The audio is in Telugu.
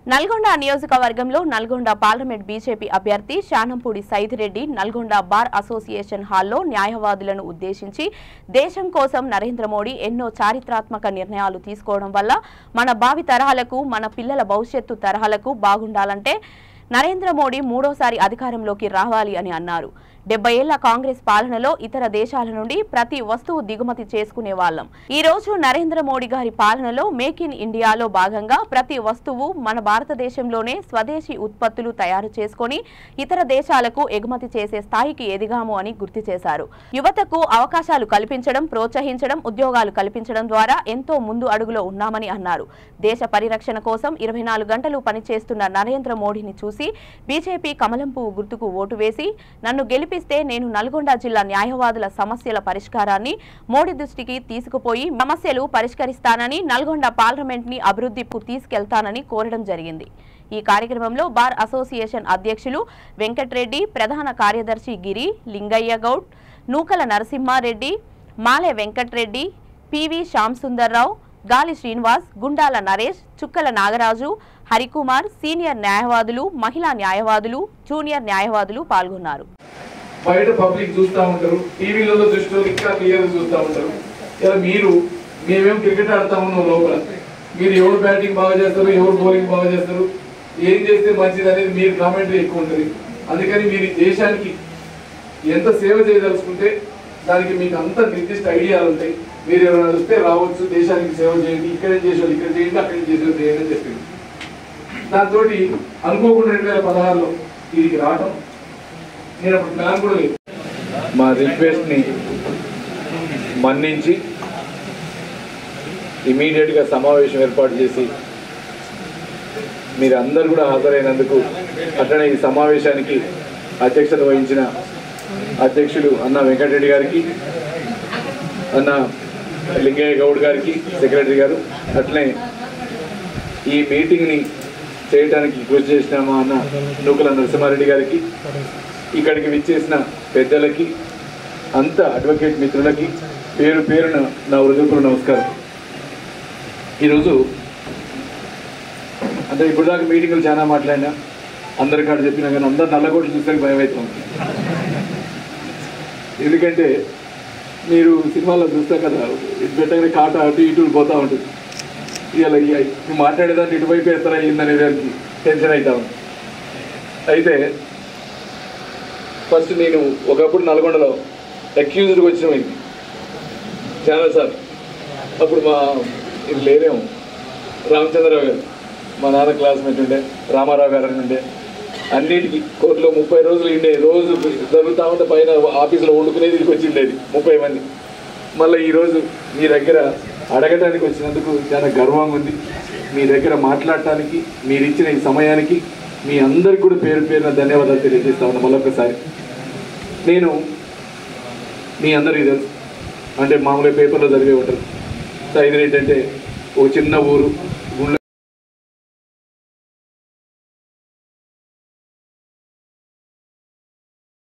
నల్గొండ నియోజకవర్గంలో నల్గొండ పార్లమెంట్ బీజేపీ అభ్యర్థి శానంపూడి సైదిరెడ్డి నల్గొండ బార్ అసోసియేషన్ హాల్లో న్యాయవాదులను ఉద్దేశించి దేశం కోసం నరేంద్ర మోడీ ఎన్నో చారిత్రాత్మక నిర్ణయాలు తీసుకోవడం వల్ల మన భావి తరహాలకు మన పిల్లల భవిష్యత్తు తరహాలకు బాగుండాలంటే నరేంద్ర మోడీ మూడోసారి అధికారంలోకి రావాలి అని అన్నారు డెబ్బై ఏళ్ల కాంగ్రెస్ పాలనలో ఇతర దేశాల నుండి ప్రతి వస్తువు దిగుమతి చేసుకునే వాళ్ళం ఈ రోజు నరేంద్ర మోడీ గారి పాలనలో మేక్ ఇన్ ఇండియాలో భాగంగా ప్రతి వస్తువు మన భారతదేశంలోనే స్వదేశీ ఉత్పత్తులు తయారు చేసుకొని ఇతర దేశాలకు ఎగుమతి చేసే స్థాయికి ఎదిగాము అని గుర్తు చేశారు యువతకు అవకాశాలు కల్పించడం ప్రోత్సహించడం ఉద్యోగాలు కల్పించడం ద్వారా ఎంతో ముందు అడుగులో ఉన్నామని అన్నారు దేశ పరిరక్షణ కోసం ఇరవై నాలుగు గంటలు పనిచేస్తున్న నరేంద్ర మోడీని చూసి బీజేపీ కమలం పువ్వు గుర్తుకు ఓటు వేసి నన్ను గెలిపిస్తే నేను నల్గొండ జిల్లా న్యాయవాదుల సమస్యల పరిష్కారాన్ని మోడీ దృష్టికి తీసుకుపోయి సమస్యలు పరిష్కరిస్తానని నల్గొండ పార్లమెంట్ ని అభివృద్ధికు తీసుకెళ్తానని కోరడం జరిగింది ఈ కార్యక్రమంలో బార్ అసోసియేషన్ అధ్యక్షులు వెంకట్రెడ్డి ప్రధాన కార్యదర్శి గిరి లింగయ్య గౌడ్ నూకల నరసింహారెడ్డి మాలె వెంకట్రెడ్డి పివి శ్యామ్ సుందర్రావు గాలి శ్రీనివాస్ గుండాల నరేష్ చుక్కల నాగరాజు హరికుమార్ సీనియర్ న్యాయవాదులు మహిళా న్యాయవాదులు జూనియర్ న్యాయవాదులు పాల్గొన్నారు బయట పబ్లిక్ చూస్తూ ఉంటారు టీవీలలో దృష్టిలో ఇంకా క్లియర్ చూస్తూ ఉంటారు ఇలా మీరు మేమేం క్రికెట్ ఆడుతా ఉన్నాం లోపల మీరు ఎవరు బ్యాటింగ్ బాగా చేస్తారు ఎవరు బౌలింగ్ బాగా చేస్తారు ఏం చేస్తే మంచిది అనేది మీరు కామెంటరీ ఎక్కువ ఉంటుంది అందుకని మీరు ఈ దేశానికి ఎంత సేవ చేయదలుచుకుంటే దానికి మీకు అంత నిర్దిష్ట ఐడియాలు ఉంటాయి మీరు ఎవరైనా వస్తే రావచ్చు దేశానికి సేవ చేయండి ఇక్కడే చేసేది ఇక్కడ చేయండి అక్కడ చేసేది చేయండి అని చెప్పింది దాంతో అనుకోకుండా రెండు వేల పదహారులో దీనికి రావటం నేను అప్పుడు ప్లాన్ కూడా లేదు మా రిక్వెస్ట్ని మన్నించి ఇమీడియట్గా సమావేశం ఏర్పాటు చేసి మీరందరూ కూడా హాజరైనందుకు అట్లనే ఈ సమావేశానికి అధ్యక్షత వహించిన అధ్యక్షులు అన్న వెంకటరెడ్డి గారికి అన్న లింగయ్య గౌడ్ గారికి సెక్రటరీ గారు అట్లనే ఈ మీటింగ్ని చేయడానికి కృషి చేసిన మా అన్న నూకల నరసింహారెడ్డి గారికి ఇక్కడికి విచ్చేసిన పెద్దలకి అంత అడ్వకేట్ మిత్రులకి పేరు పేరున నా హృదయపూర్వ నమస్కారం ఈరోజు అంటే ఇప్పుడు దాకా మీటింగ్లు చాలా మాట్లాడినా అందరి కాడ చెప్పినా కానీ అందరు నల్లగోట్లు చూస్తే భయం అవుతుంది ఎందుకంటే మీరు సినిమాలో చూస్తాం కదా ఇది పెట్టగానే కాట అటు ఇటు పోతూ ఉంటుంది ఇలా నువ్వు మాట్లాడేదాన్ని ఇటువైపు వేస్తారా ఏందనే దానికి టెన్షన్ అవుతా ఉంది అయితే ఫస్ట్ నేను ఒకప్పుడు నల్గొండలో అక్యూజ్డ్కి వచ్చినమైంది చాలా సార్ అప్పుడు మా ఇది లేరేమో రామచంద్రరావు గారు మా నాన్న క్లాస్మేట్ ఉండే రామారావు గారు అని ఉండే అన్నిటికీ కోర్టులో ముప్పై రోజులు ఉండే రోజు జరుగుతూ ఉంటే పైన ఆఫీసులో వండుకునేది ఇదికి వచ్చిండేది ముప్పై మంది మళ్ళీ ఈరోజు మీ దగ్గర అడగటానికి వచ్చినందుకు చాలా గర్వంగా ఉంది మీ దగ్గర మాట్లాడటానికి మీరు ఇచ్చిన ఈ సమయానికి మీ అందరికి కూడా పేరు పేరున ధన్యవాదాలు తెలియజేస్తా ఉన్నా మళ్ళొకసారి నేను మీ అందరికీ తెలుసు అంటే మామూలుగా పేపర్లో చదివే ఉంటారు సైదిరెడ్డి అంటే ఒక చిన్న ఊరు